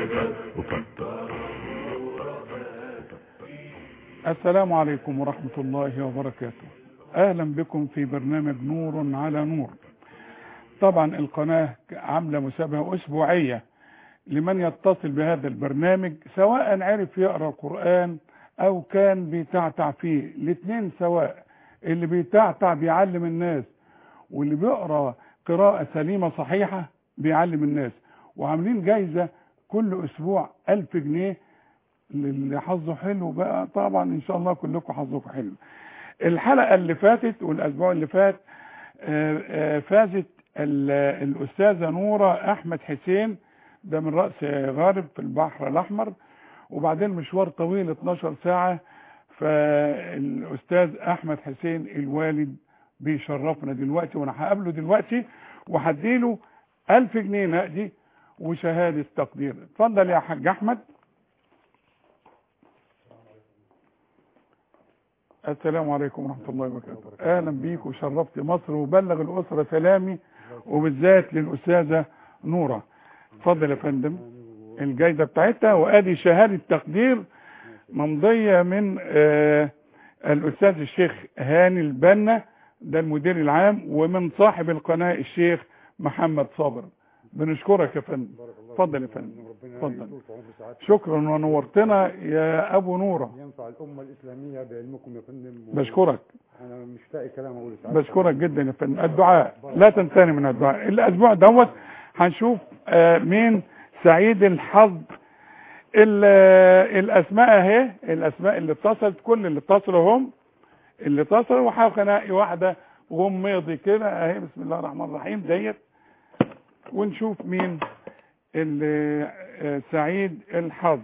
السلام عليكم ورحمة الله وبركاته أهلا بكم في برنامج نور على نور طبعا القناة عاملة مسابقة أسبوعية لمن يتصل بهذا البرنامج سواء عرف يقرأ القرآن أو كان بيتعتع فيه الاثنين سواء اللي بيتعتع بيعلم الناس واللي بيقرأ قراءة سليمة صحيحة بيعلم الناس وعاملين جايزة كل أسبوع ألف جنيه اللي حظه حلو بقى طبعا ان شاء الله كلكم حظكم حلو الحلقه اللي فاتت والاسبوع اللي فات آه، آه، فازت ال- الاستاذه نوره احمد حسين ده من راس غارب في البحر الاحمر وبعدين مشوار طويل 12 ساعه فالاستاذ احمد حسين الوالد بيشرفنا دلوقتي وانا هقابله دلوقتي وهديله 1000 جنيه نقدي وشهاده تقدير اتفضل يا حاج احمد السلام عليكم ورحمة الله وبركاته أهلا بيك وشرفت مصر وبلغ الأسرة سلامي وبالذات للأستاذة نورة اتفضل يا فندم الجايزة بتاعتها وأدي شهادة تقدير ممضية من آه الأستاذ الشيخ هاني البنا ده المدير العام ومن صاحب القناة الشيخ محمد صابر بنشكرك يا فندم اتفضل يا فندم اتفضل شكرا ونورتنا يا أبو نورة ينفع الأمة الإسلامية بعلمكم يا فندم و- بشكرك أنا مش لاقي كلام أقوله ساعات. بشكرك جدا يا فندم الدعاء لا تنساني من الدعاء الاسبوع دوت هنشوف آه، مين سعيد الحظ ال- آه، الاسماء اهي الاسماء اللي اتصلت كل اللي اتصلوا هم اللي اتصلوا وهاخد انقي واحده غميضي كده اهي بسم الله الرحمن الرحيم ديت ونشوف مين اللي آه، سعيد الحظ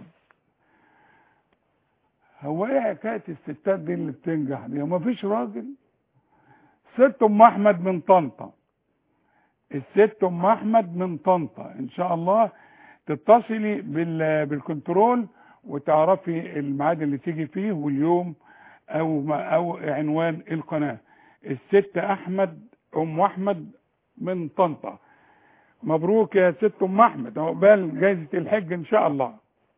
هو ايه حكايه الستات دي اللي بتنجح دي ما فيش راجل ست ام احمد من طنطا الست ام احمد من طنطا ان شاء الله تتصلي بال بالكنترول وتعرفي الميعاد اللي تيجي فيه واليوم او ما او عنوان القناه الست احمد ام احمد من طنطا مبروك يا ست ام احمد عقبال جائزه الحج ان شاء الله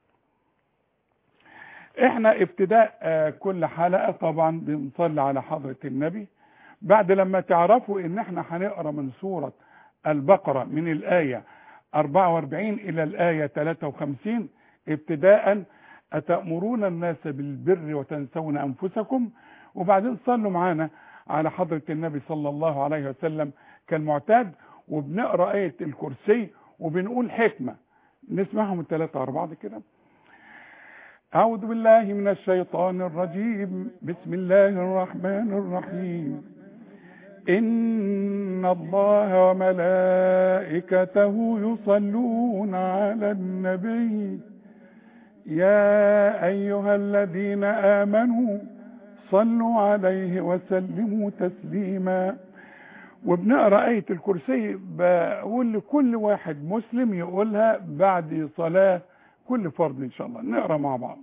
احنا ابتداء آه، كل حلقه طبعا بنصلي على حضره النبي بعد لما تعرفوا ان احنا هنقرا من سوره البقره من الايه 44 الى الايه 53 ابتداء اتامرون الناس بالبر وتنسون انفسكم وبعدين صلوا معانا على حضره النبي صلى الله عليه وسلم كالمعتاد وبنقرا ايه الكرسي وبنقول حكمه نسمعهم الثلاثه على بعض كده أعوذ بالله من الشيطان الرجيم بسم الله الرحمن الرحيم إن الله وملائكته يصلون على النبي يا أيها الذين آمنوا صلوا عليه وسلموا تسليما وبنقرا آية الكرسي بقول لكل واحد مسلم يقولها بعد صلاة كل فرض إن شاء الله نقرا مع بعض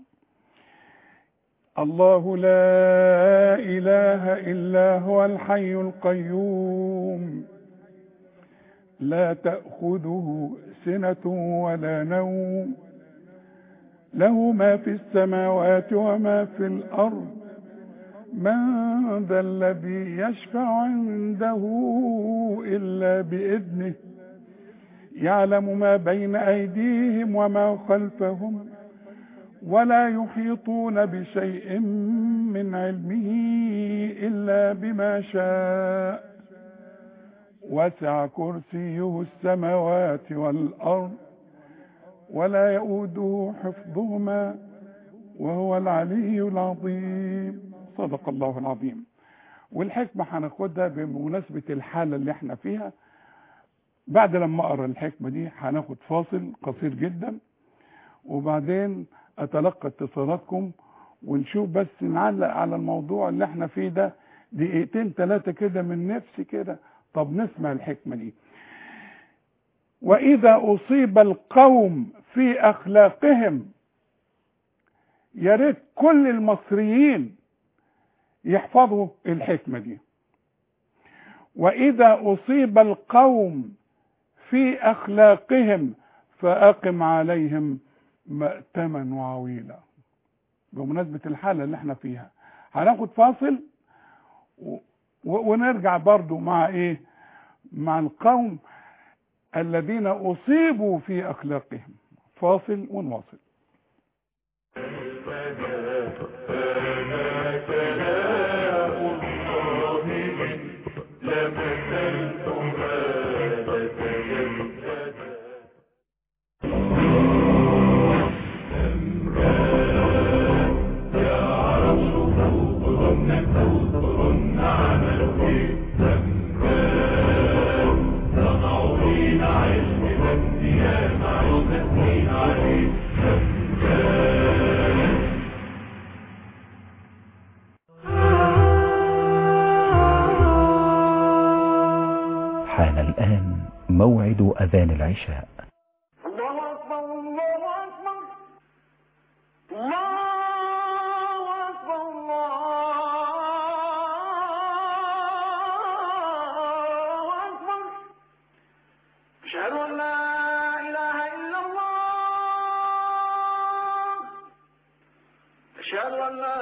الله لا إله إلا هو الحي القيوم لا تأخذه سنة ولا نوم له ما في السماوات وما في الأرض من ذا الذي يشفع عنده إلا بإذنه يعلم ما بين أيديهم وما خلفهم ولا يحيطون بشيء من علمه إلا بما شاء وسع كرسيه السماوات والأرض ولا يؤوده حفظهما وهو العلي العظيم صدق الله العظيم والحكمة هناخدها بمناسبة الحالة اللي احنا فيها بعد لما اقرا الحكمة دي هناخد فاصل قصير جدا وبعدين اتلقى اتصالاتكم ونشوف بس نعلق على الموضوع اللي احنا فيه ده دقيقتين ثلاثة كده من نفسي كده طب نسمع الحكمة دي وإذا أصيب القوم في أخلاقهم يا ريت كل المصريين يحفظوا الحكمة دي وإذا أصيب القوم في أخلاقهم فأقم عليهم مأتما وعويلا بمناسبة الحالة اللي احنا فيها هناخد فاصل و... و... ونرجع برضو مع ايه مع القوم الذين أصيبوا في أخلاقهم فاصل ونواصل حان الآن موعد أذان العشاء الله أكبر الله أكبر الله أكبر الله أكبر أشهد أن لا إله إلا الله أشهد أن لا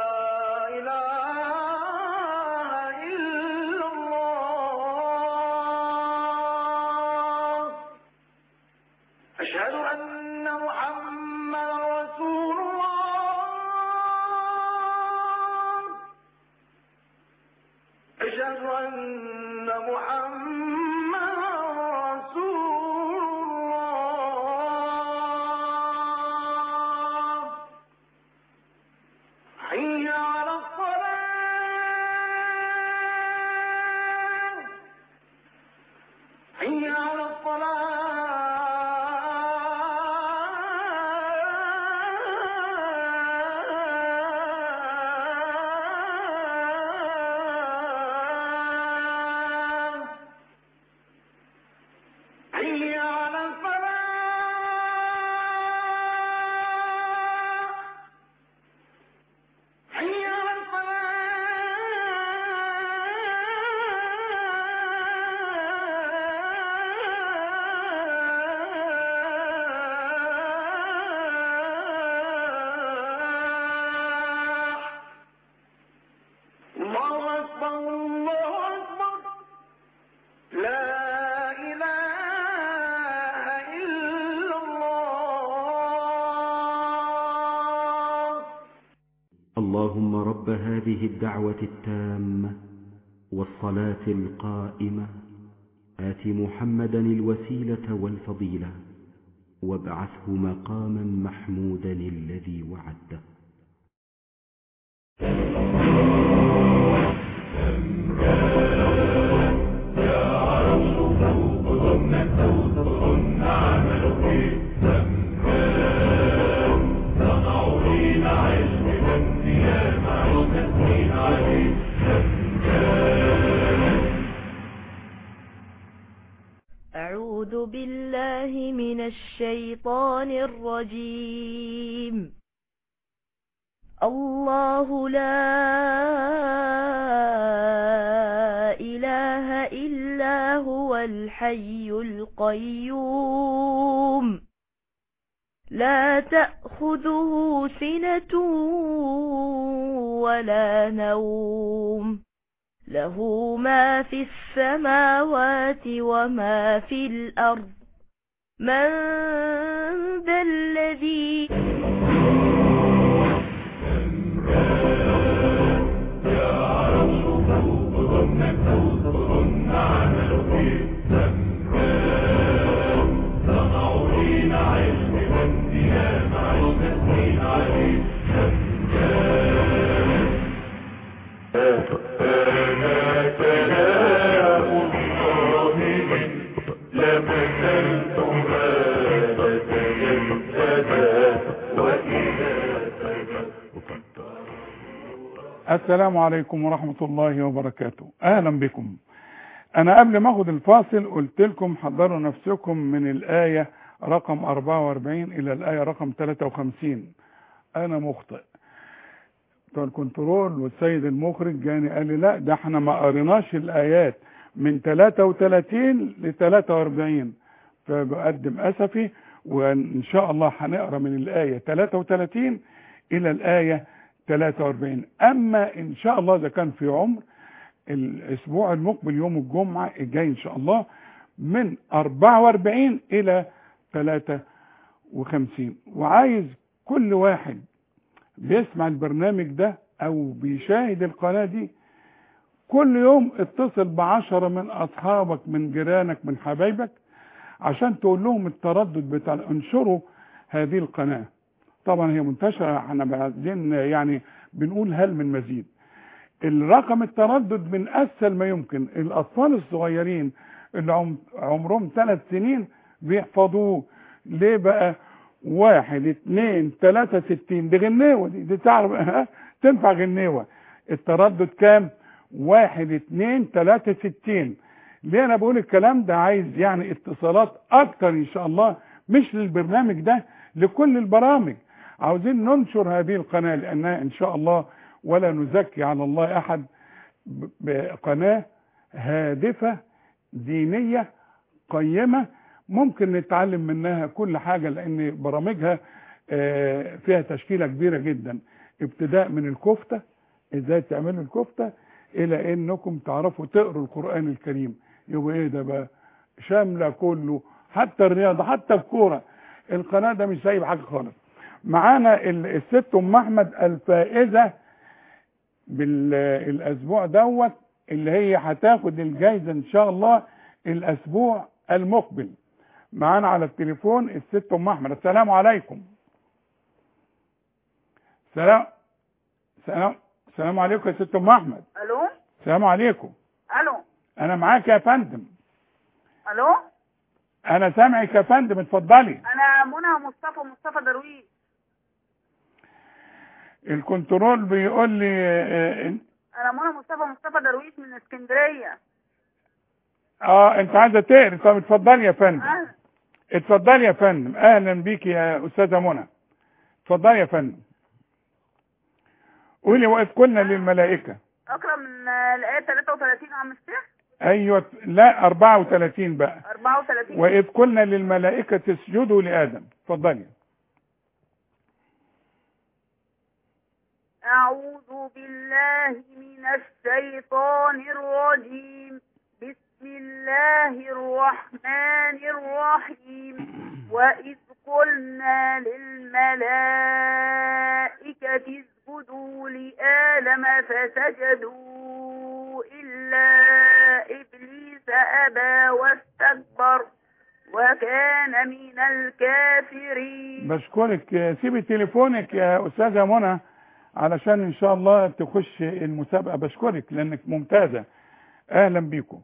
إله إلا الله أشهد أن محمدا رسول الله أشهد أن محمدا رسول الله حي على الصلاة حي على الصلاة حي على الفلاح حي على الفلاح الله أكبر الله أكبر لا إله إلا الله اللهم رب هذه الدعوة التامة والصلاة القائمة آت محمدا الوسيلة والفضيلة وابعثه مقاما محمودا الذي وعده أعوذ بالله من الشيطان الرجيم الله لا إله إلا هو الحي القيوم لا تأخذه سنة ولا نوم له ما في السماوات وما في الأرض من ذا الذي السلام عليكم ورحمة الله وبركاته أهلا بكم أنا قبل ما أخد الفاصل قلت لكم حضروا نفسكم من الآية رقم 44 إلى الآية رقم 53 أنا مخطئ بتوع الكنترول والسيد المخرج جاني قال لي لا ده احنا ما قريناش الآيات من 33 ل 43 فبقدم أسفي وان شاء الله هنقرا من الايه 33 الى الايه 43 اما ان شاء الله اذا كان في عمر الاسبوع المقبل يوم الجمعه الجاي ان شاء الله من 44 الى 53 وعايز كل واحد بيسمع البرنامج ده او بيشاهد القناه دي كل يوم اتصل بعشرة من اصحابك من جيرانك من حبايبك عشان تقول لهم التردد بتاع انشروا هذه القناه طبعا هي منتشره احنا بعدين يعني بنقول هل من مزيد الرقم التردد من اسهل ما يمكن الاطفال الصغيرين اللي عم- عمرهم ثلاث سنين بيحفظوه ليه بقى واحد اتنين تلاتة ستين دي غنيوة دي, دي تعرف ها؟ تنفع غنيوة التردد كام واحد اتنين تلاتة ستين ليه انا بقول الكلام ده عايز يعني اتصالات اكتر ان شاء الله مش للبرنامج ده لكل البرامج عاوزين ننشر هذه القناة لانها ان شاء الله ولا نزكي على الله احد ب- بقناة هادفة دينية قيمة ممكن نتعلم منها كل حاجة لان برامجها آه، فيها تشكيلة كبيرة جدا ابتداء من الكفتة ازاي تعملوا الكفتة الى انكم تعرفوا تقروا القرآن الكريم يبقى ايه ده بقى شاملة كله حتى الرياضة حتى الكورة القناة ده مش سايب حاجة خالص معانا ال- الست ام احمد الفائزة بالاسبوع دوت اللي هي هتاخد الجايزة ان شاء الله الاسبوع المقبل معانا على التليفون الست ام احمد السلام عليكم سلام سلام السلام عليكم يا ست ام احمد الو السلام عليكم الو انا معاك يا فندم الو انا سامعك يا فندم اتفضلي انا منى مصطفى مصطفى درويش الكنترول بيقول لي اه, انا منى مصطفى مصطفى درويش من اسكندريه آه انت عايزه تقري طب اتفضلي يا فندم أهلا. اتفضلي يا فندم اهلا بيك يا استاذه منى اتفضلي يا فندم قولي واذ قلنا للملائكه اقرا من آه، الايه 33 يا عم الشيخ ايوه لا 34 بقى 34 واذ قلنا للملائكه اسجدوا لادم اتفضلي أعوذ بالله من الشيطان الرجيم بسم الله الرحمن الرحيم وإذ قلنا للملائكة اسجدوا لآدم فسجدوا إلا إبليس أبى واستكبر وكان من الكافرين بشكرك سيبي تليفونك يا استاذه منى علشان ان شاء الله تخش المسابقه بشكرك لانك ممتازه اهلا بيكم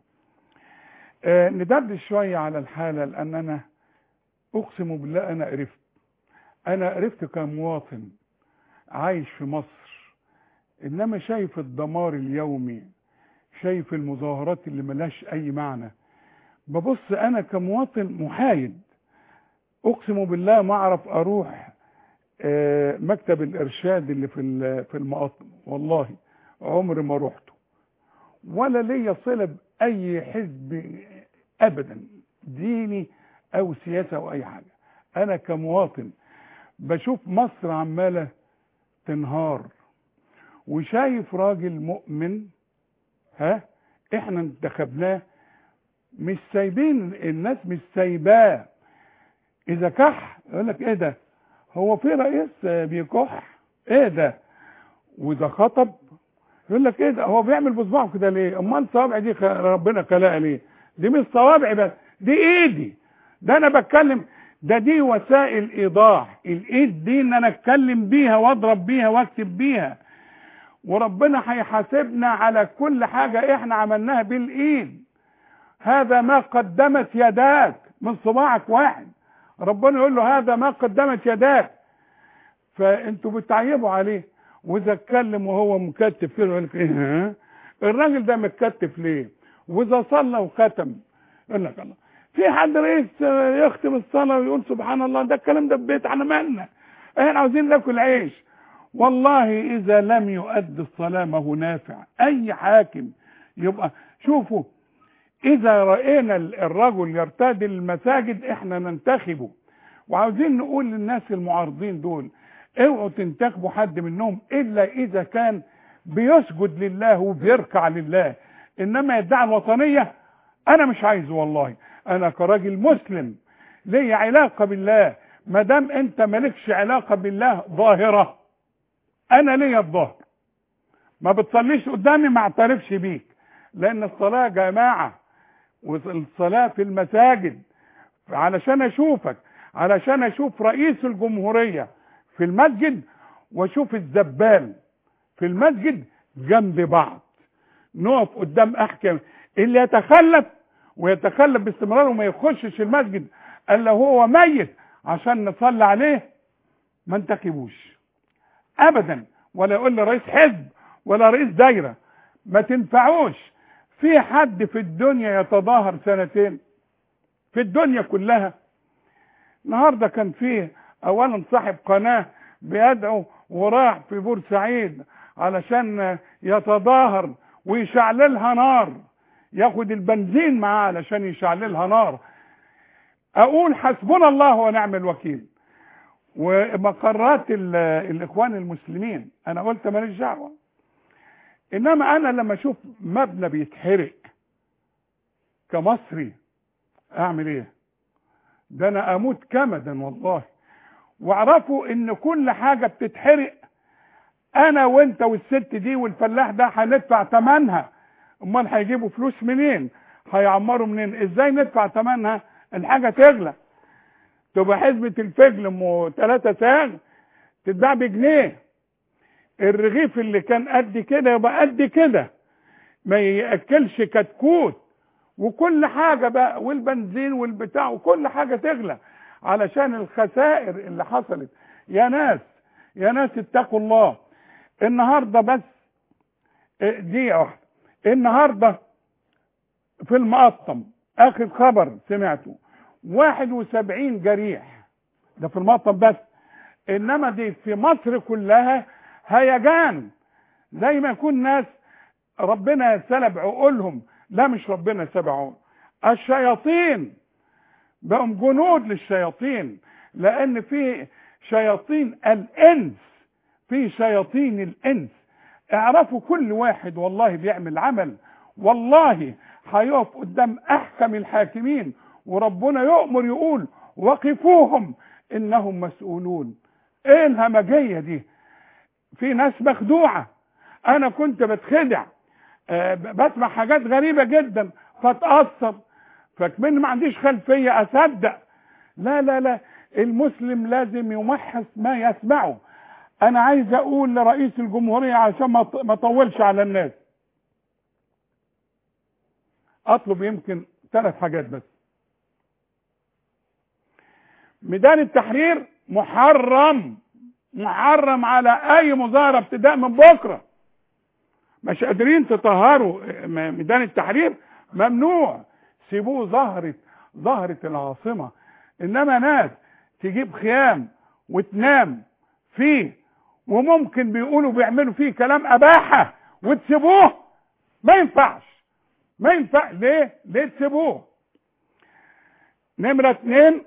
آه ندردش شويه على الحاله لان انا اقسم بالله انا قرفت انا قرفت كمواطن عايش في مصر انما شايف الدمار اليومي شايف المظاهرات اللي ملهاش اي معنى ببص انا كمواطن محايد اقسم بالله ما اعرف اروح آه، مكتب الارشاد اللي في ال- في المقاطم والله عمري ما روحته ولا ليا صله باي حزب ابدا ديني او سياسه او اي حاجه انا كمواطن بشوف مصر عماله تنهار وشايف راجل مؤمن ها احنا انتخبناه مش سايبين الناس مش سايباه اذا كح يقول لك ايه ده هو في رئيس بيكح ايه ده واذا خطب يقول لك ايه ده هو بيعمل بصباعه كده ليه امال الصوابع دي خ- ربنا خلقها ليه دي مش صوابعي بس دي ايدي ده انا بتكلم ده دي وسائل ايضاح الايد دي ان انا اتكلم بيها واضرب بيها واكتب بيها وربنا هيحاسبنا على كل حاجة احنا عملناها بالايد هذا ما قدمت يداك من صباعك واحد ربنا يقول له هذا ما قدمت يداك فانتوا بتعيبوا عليه واذا اتكلم وهو مكتف كده يقول لك ايه ها؟ الراجل ده متكتف ليه واذا صلى وختم يقول لك الله في حد رئيس يختم الصلاه ويقول سبحان الله ده الكلام ده في بيت احنا مالنا احنا عاوزين ناكل عيش والله اذا لم يؤدي الصلاه ما هو نافع اي حاكم يبقى شوفوا اذا راينا الرجل يرتدي المساجد احنا ننتخبه وعاوزين نقول للناس المعارضين دول اوعوا تنتخبوا حد منهم الا اذا كان بيسجد لله وبيركع لله انما يدعي الوطنيه انا مش عايزه والله انا كراجل مسلم لي علاقه بالله ما دام انت مالكش علاقه بالله ظاهره انا ليا الظهر ما بتصليش قدامي ما اعترفش بيك لان الصلاه جماعه والصلاه في المساجد علشان اشوفك علشان اشوف رئيس الجمهوريه في المسجد واشوف الزبال في المسجد جنب بعض نقف قدام احكام اللي يتخلف ويتخلف باستمرار وما يخشش المسجد الا هو ميت عشان نصلي عليه ما انتخبوش ابدا ولا يقول لي رئيس حزب ولا رئيس دايره ما تنفعوش في حد في الدنيا يتظاهر سنتين في الدنيا كلها النهارده كان فيه اولا صاحب قناه بيدعو وراح في بورسعيد علشان يتظاهر ويشعللها نار ياخد البنزين معاه علشان يشعللها نار اقول حسبنا الله ونعم الوكيل ومقرات ال- الاخوان المسلمين انا قلت ماليش دعوه انما انا لما اشوف مبنى بيتحرق كمصري اعمل ايه ده انا اموت كمدا والله واعرفوا ان كل حاجه بتتحرق انا وانت والست دي والفلاح ده هندفع ثمنها امال هيجيبوا فلوس منين هيعمروا منين ازاي ندفع ثمنها الحاجه تغلى تبقى حزمه الفجل ام 3 ساغ تتباع بجنيه الرغيف اللي كان قد كده يبقى قد كده ما ياكلش كتكوت وكل حاجه بقى والبنزين والبتاع وكل حاجه تغلى علشان الخسائر اللي حصلت يا ناس يا ناس اتقوا الله النهارده بس اه، دقيقه واحده النهارده في المقطم اخر خبر سمعته 71 جريح ده في المقطم بس انما دي في مصر كلها هيجان زي ما يكون ناس ربنا سلب عقولهم لا مش ربنا سلب عقولهم الشياطين بقوا جنود للشياطين لان في شياطين الانس في شياطين الانس اعرفوا كل واحد والله بيعمل عمل والله هيقف قدام احكم الحاكمين وربنا يؤمر يقول وقفوهم انهم مسؤولون ايه الهمجيه دي في ناس مخدوعه انا كنت بتخدع آه، بسمع حاجات غريبه جدا فاتاثر فكمان ما عنديش خلفيه اصدق لا لا لا المسلم لازم يمحص ما يسمعه انا عايز اقول لرئيس الجمهوريه عشان ما ما اطولش على الناس اطلب يمكن ثلاث حاجات بس ميدان التحرير محرم محرم على اي مظاهره ابتداء من بكره مش قادرين تطهروا م- ميدان التحرير ممنوع سيبوه ظهرة ظهرة العاصمة انما ناس تجيب خيام وتنام فيه وممكن بيقولوا بيعملوا فيه كلام اباحة وتسيبوه ما ينفعش ما ينفع ليه ليه تسيبوه نمرة اتنين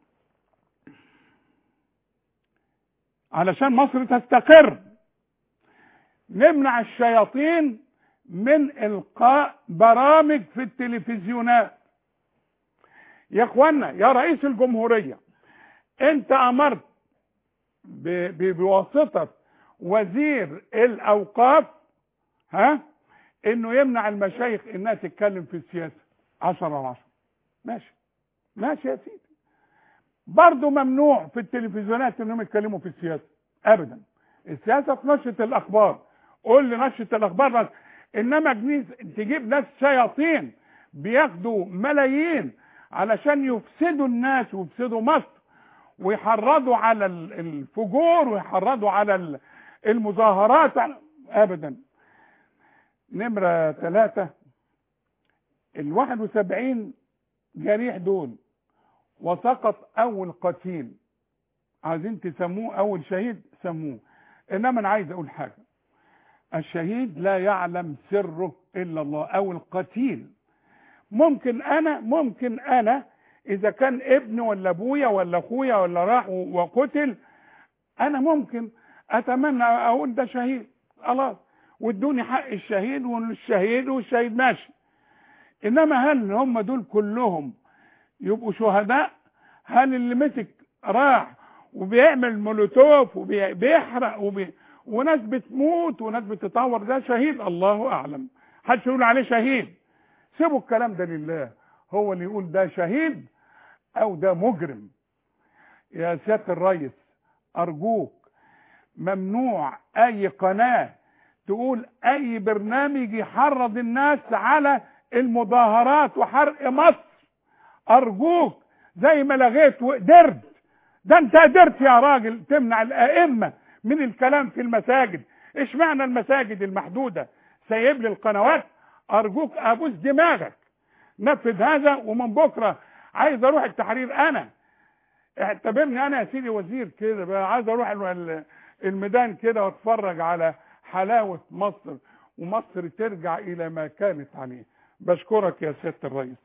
علشان مصر تستقر نمنع الشياطين من القاء برامج في التلفزيونات يا اخوانا يا رئيس الجمهورية انت امرت ب- ب- بواسطة وزير الاوقاف ها انه يمنع المشايخ انها تتكلم في السياسة عشرة على عشرة ماشي ماشي يا سيدي برضه ممنوع في التلفزيونات انهم يتكلموا في السياسة ابدا السياسة في نشرة الاخبار قول لي نشرة الاخبار بس انما جنيس تجيب ناس شياطين بياخدوا ملايين علشان يفسدوا الناس ويفسدوا مصر ويحرضوا على ال- الفجور ويحرضوا على ال- المظاهرات ابدا نمرة ثلاثة ال 71 جريح دول وسقط اول قتيل عايزين تسموه اول شهيد سموه انما انا عايز اقول حاجه الشهيد لا يعلم سره الا الله او القتيل ممكن انا ممكن انا اذا كان ابني ولا ابويا ولا اخويا ولا راح و- وقتل انا ممكن اتمنى اقول ده شهيد خلاص وادوني حق الشهيد والشهيد والشهيد ماشي انما هل هم دول كلهم يبقوا شهداء هل اللي مسك راح وبيعمل مولوتوف وبيحرق وبي... وناس بتموت وناس بتتطور ده شهيد الله اعلم حدش يقول عليه شهيد سيبوا الكلام ده لله هو اللي يقول ده شهيد او ده مجرم يا سياده الريس ارجوك ممنوع اي قناه تقول اي برنامج يحرض الناس على المظاهرات وحرق مصر ارجوك زي ما لغيت وقدرت ده انت قدرت يا راجل تمنع الائمه من الكلام في المساجد اشمعنى المساجد المحدوده سايب لي القنوات ارجوك ابوس دماغك نفذ هذا ومن بكره عايز اروح التحرير انا اعتبرني انا يا سيدي وزير كده بقى عايز اروح ال- الميدان كده واتفرج على حلاوه مصر ومصر ترجع الى ما كانت عليه بشكرك يا سياده الرئيس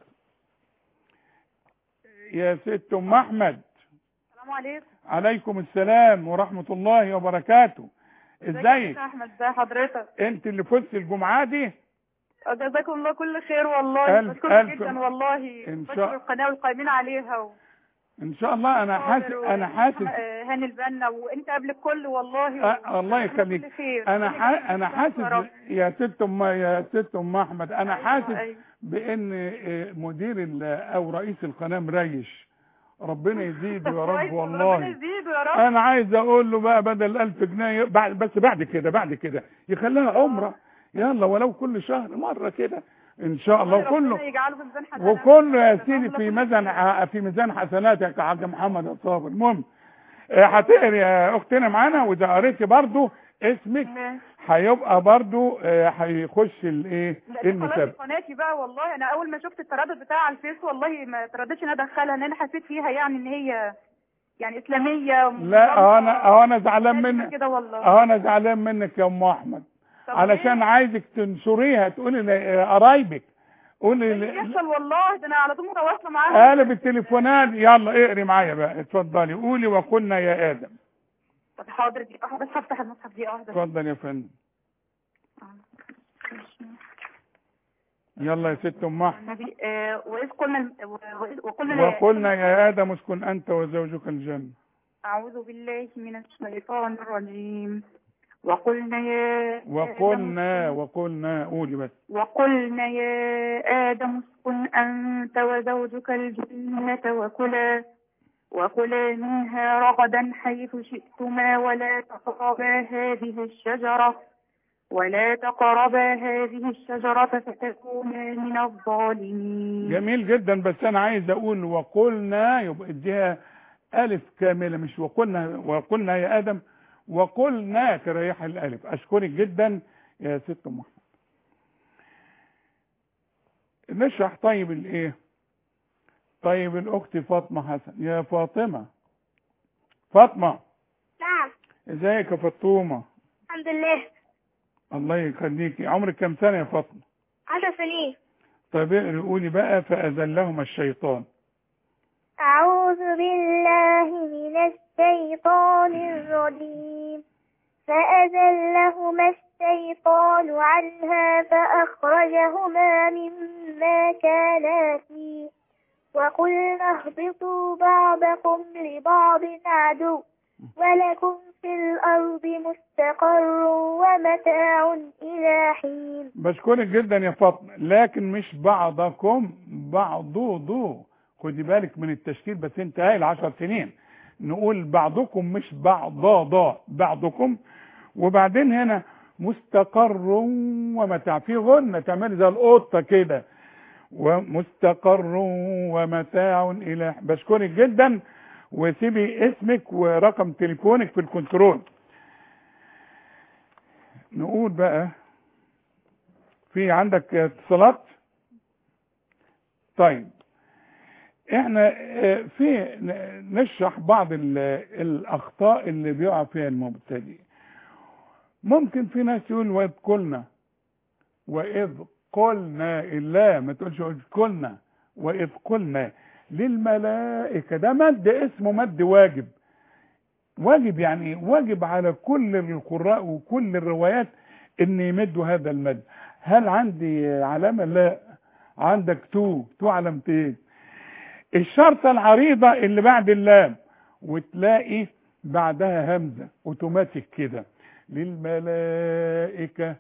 يا ست ام احمد السلام عليكم عليكم السلام ورحمه الله وبركاته ازيك يا احمد ازي حضرتك انت اللي فزت الجمعه دي جزاكم الله كل خير والله ألف- بشكرك ألف- جدا والله إن شاء- بشكر القناه والقائمين عليها و... ان شاء الله انا حاسس انا حاسس آه، هاني البنا وانت قبل الكل والله أه الله يخليك كل خير انا ربنا ح... يجزيك انا خير حاسس يا رب. يا ست ام يا ست ام احمد انا أيوة، حاسس أيوة. بان آه، مدير ال- او رئيس القناه مريش ربنا يزيده يا رب كويس، ربنا والله يزيده يا رب انا عايز اقول له بقى بدل 1000 جنيه بعد بس بعد كده بعد كده يخليها عمره يلا ولو كل شهر مره كده ان شاء الله وكله ربنا يجعله في ميزان حسنات وكله يا جزاكم سيدي الله في كل ميزان خير. ح- في ميزان حسناتك يا حاج محمد الصابر المهم آه، هتقري يا اختنا معانا واذا قريتي برضو اسمك ماشي. هيبقى برضو آه، هيخش الايه لا دي خلاص المسابقه قناتي بقى والله انا اول ما شفت التردد بتاع على الفيس والله ما ترددش ان انا ادخلها ان انا حسيت فيها يعني ان هي يعني اسلاميه لا اه انا اه انا زعلان منك منك كده والله اه انا زعلان منك يا ام احمد طب علشان ليه؟ عايزك تنشريها تقولي لقرايبك قولي اللي ل- بيحصل والله ده انا على طول متواصله معاها قالب التليفونات يلا اقري معايا بقى اتفضلي قولي وقلنا يا ادم طب حاضر دي بس هفتح المصحف دي واحده اتفضل يا فندم يلا يا ست ام احمد النبي آه، وإذ قلنا وإذ- وقلنا وقلنا يا ادم اسكن انت وزوجك الجنه أعوذ بالله من الشيطان الرجيم وقلنا يا آدم وقلنا اسكن- وقلنا قولي بس وقلنا يا آدم اسكن أنت وزوجك الجنة وكلا وكلا منها رغدا حيث شئتما ولا تقربا هذه الشجرة ولا تقربا هذه الشجرة فتكونا من الظالمين جميل جدا بس انا عايز اقول وقلنا يبقى اديها الف كامله مش وقلنا وقلنا يا ادم وقلنا تريح الالف اشكرك جدا يا ست ام احمد نشرح طيب الايه طيب الاخت فاطمه حسن يا فاطمه فاطمه نعم ازيك يا فطومه الحمد لله الله يخليكي عمرك كام سنه يا فاطمه عشر سنين طيب اقري قولي بقى فاذلهما الشيطان أعوذ بالله من الشيطان الرجيم فأزلهما الشيطان عنها فأخرجهما مما كانا فيه وقلنا اهبطوا بعضكم لبعض عدو ولكم في الأرض مستقر ومتاع إلى حين بشكرك جدا يا فاطمه لكن مش بعضكم بعضوضو خدي بالك من التشكيل بس انت هاي العشر سنين نقول بعضكم مش بعضاضا بعضكم وبعدين هنا مستقر ومتاع في غنة تعملي زي القطة كده ومستقر ومتاع الى بشكرك جدا وسيبي اسمك ورقم تليفونك في الكنترول نقول بقى في عندك اتصالات طيب احنا اه، في ن- نشرح بعض ال- الاخطاء اللي بيقع فيها المبتدئ ممكن في ناس يقول واذ قلنا واذ قلنا الا ما تقولش واذ قلنا واذ قلنا للملائكة ده مد اسمه مد واجب واجب يعني واجب على كل القراء وكل الروايات ان يمدوا هذا المد هل عندي علامة لا عندك تو تو علامتين الشرطة العريضة اللي بعد اللام وتلاقي بعدها همزة اوتوماتيك كده للملائكة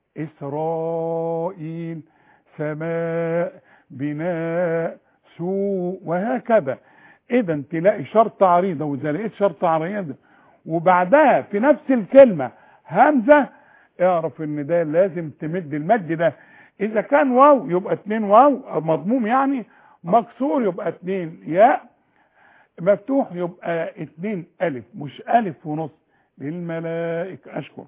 إسرائيل سماء بناء سوء وهكذا إذا تلاقي شرطة عريضة وإذا لقيت شرطة عريضة وبعدها في نفس الكلمة همزة اعرف ان ده لازم تمد المد ده اذا كان واو يبقى اتنين واو أو مضموم يعني مكسور يبقى اتنين ياء مفتوح يبقى اتنين الف مش الف ونص للملائكة اشكر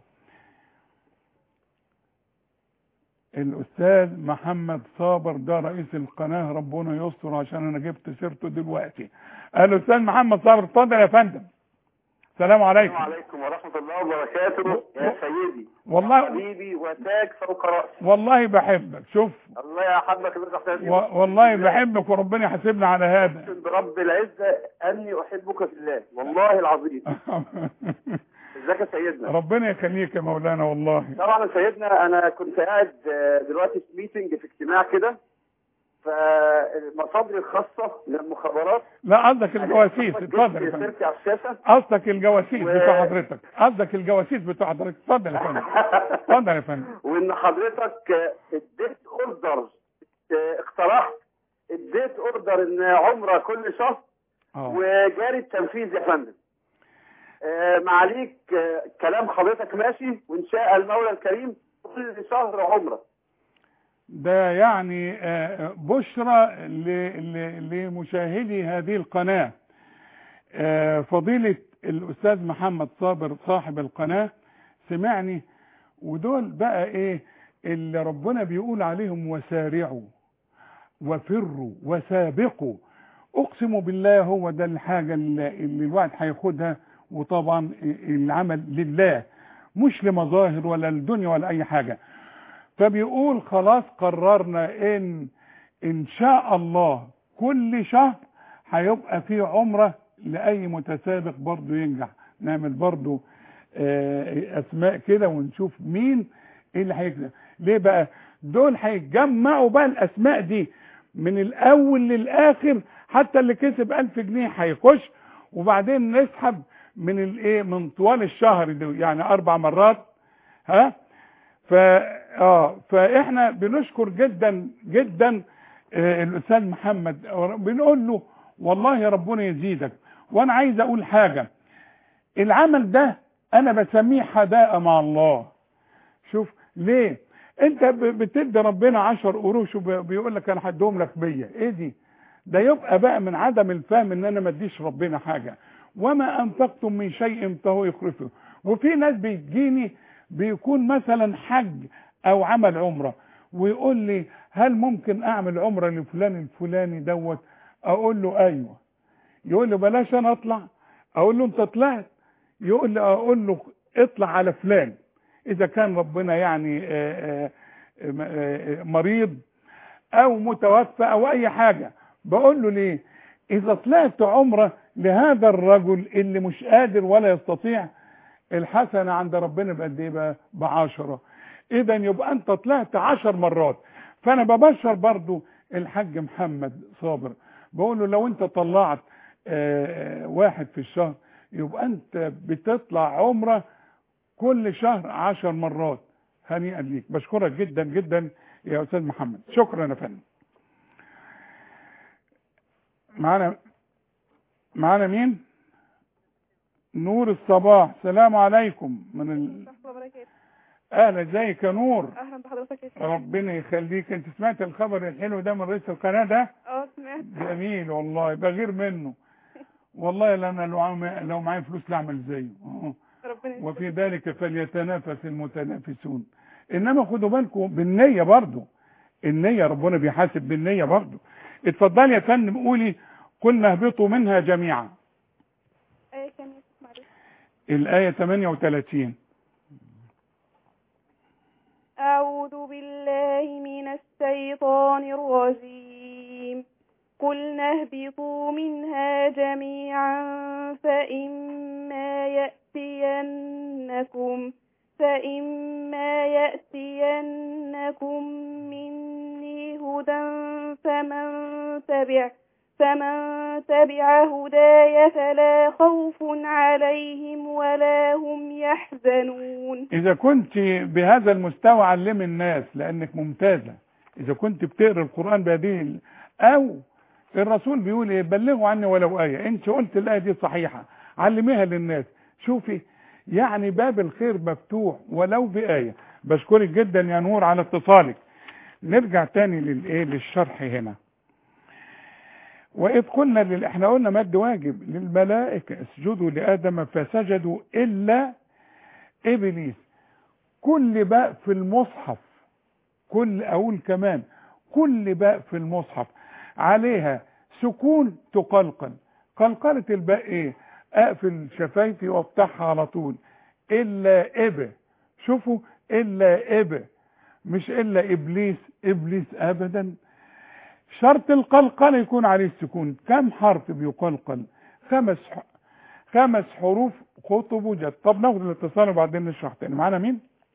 الاستاذ محمد صابر ده رئيس القناة ربنا يستر عشان انا جبت سيرته دلوقتي الاستاذ محمد صابر اتفضل يا فندم السلام عليكم السلام عليكم ورحمة الله وبركاته يا سيدي والله حبيبي وتاج فوق رأسي والله بحبك شوف الله يحبك يا أستاذ و- والله بحبك وربنا يحاسبنا على هذا أقسم برب العزة أني أحبك في الله والله العظيم ازيك يا سيدنا ربنا يخليك يا مولانا والله طبعا يا سيدنا أنا كنت قاعد آه، دلوقتي في ميتنج في اجتماع كده فالمصادر الخاصة من المخابرات لا قصدك الجواسيس اتفضل يا جبت فندم سيرتي على الشاشة قصدك الجواسيس و- بتوع حضرتك قصدك الجواسيس بتوع حضرتك اتفضل يا فندم اتفضل يا فندم وان حضرتك آه، اديت اوردر آه، اقترحت اديت اوردر ان عمره كل شهر اه وجاري التنفيذ يا فندم آه، معاليك آه، كلام حضرتك ماشي وان شاء المولى الكريم كل شهر عمره ده يعني آه، بشرى ل- ل- لمشاهدي هذه القناة آه، فضيلة الأستاذ محمد صابر صاحب القناة سمعني ودول بقى إيه اللي ربنا بيقول عليهم وسارعوا وفروا وسابقوا أقسم بالله هو ده الحاجة اللي اللي الواحد هياخدها وطبعا العمل لله مش لمظاهر ولا الدنيا ولا أي حاجة فبيقول خلاص قررنا ان ان شاء الله كل شهر هيبقى في عمرة لاي متسابق برضو ينجح نعمل برضو آه، اسماء كده ونشوف مين اللي هيكسب ليه بقى دول هيتجمعوا بقى الاسماء دي من الاول للاخر حتى اللي كسب ألف جنيه هيخش وبعدين نسحب من الايه من طوال الشهر ده يعني اربع مرات ها ف اه فاحنا بنشكر جدا جدا آه، الاستاذ محمد بنقول له والله يا ربنا يزيدك وانا عايز اقول حاجه العمل ده انا بسميه حداقه مع الله شوف ليه انت ب- بتدي ربنا عشر قروش وبيقول لك انا هديهم لك بيا ايه دي ده يبقى بقى من عدم الفهم ان انا ما اديش ربنا حاجه وما انفقتم من شيء فهو يخلفه وفي ناس بيجيني بيكون مثلا حج او عمل عمره ويقول لي هل ممكن اعمل عمره لفلان الفلاني دوت اقول له ايوه يقول لي بلاش انا اطلع اقول له انت طلعت يقول لي اقول له اطلع على فلان اذا كان ربنا يعني آه، آه، آه، مريض او متوفى او اي حاجه بقول له ليه اذا طلعت عمره لهذا الرجل اللي مش قادر ولا يستطيع الحسنه عند ربنا بقد ايه بقى بعشرة اذا يبقى انت طلعت عشر مرات فانا ببشر برضو الحاج محمد صابر بقول له لو انت طلعت آه، آه، واحد في الشهر يبقى انت بتطلع عمره كل شهر عشر مرات هنيئا ليك بشكرك جدا جدا يا استاذ محمد شكرا يا فندم معانا معانا مين نور الصباح سلام عليكم من ال... اهلا ازيك يا نور اهلا بحضرتك يا شيخ ربنا يخليك انت سمعت الخبر الحلو ده من رئيس القناه ده اه سمعت جميل والله بغير منه والله لا انا لو عم... لو معايا فلوس لا اعمل زيه آه. ربنا يستر. وفي ذلك فليتنافس المتنافسون انما خدوا بالكم بالنيه برضو النيه ربنا بيحاسب بالنيه برضو اتفضلي يا فندم قولي قلنا اهبطوا منها جميعا ايه كان يا شيخ معلش الايه 38 أعوذ بالله من الشيطان الرجيم قلنا اهبطوا منها جميعا فإما يأتينكم فإما يأتينكم مني هدى فمن تبع فمن تبع هداي فلا خوف عليهم ولا هم يحزنون اذا كنت بهذا المستوى علم الناس لانك ممتازة اذا كنت بتقرا القرآن بهذه ال- او الرسول بيقول ايه بلغوا عني ولو آية انت قلت الآية دي صحيحة علميها للناس شوفي يعني باب الخير مفتوح ولو بآية بشكرك جدا يا نور على اتصالك نرجع تاني للايه للشرح هنا وإذ قلنا لل... احنا قلنا مد واجب للملائكة اسجدوا لآدم فسجدوا إلا إبليس كل باء في المصحف كل أقول كمان كل باء في المصحف عليها سكون تقلقل قلقلة الباء ايه اقفل شفايفي وافتحها على طول الا اب شوفوا الا اب مش الا ابليس ابليس ابدا شرط القلقلة يكون عليه السكون كم حرف بيقلقل خمس ح- خمس حروف خطب وجد طب ناخد الاتصال وبعدين نشرح تاني معانا مين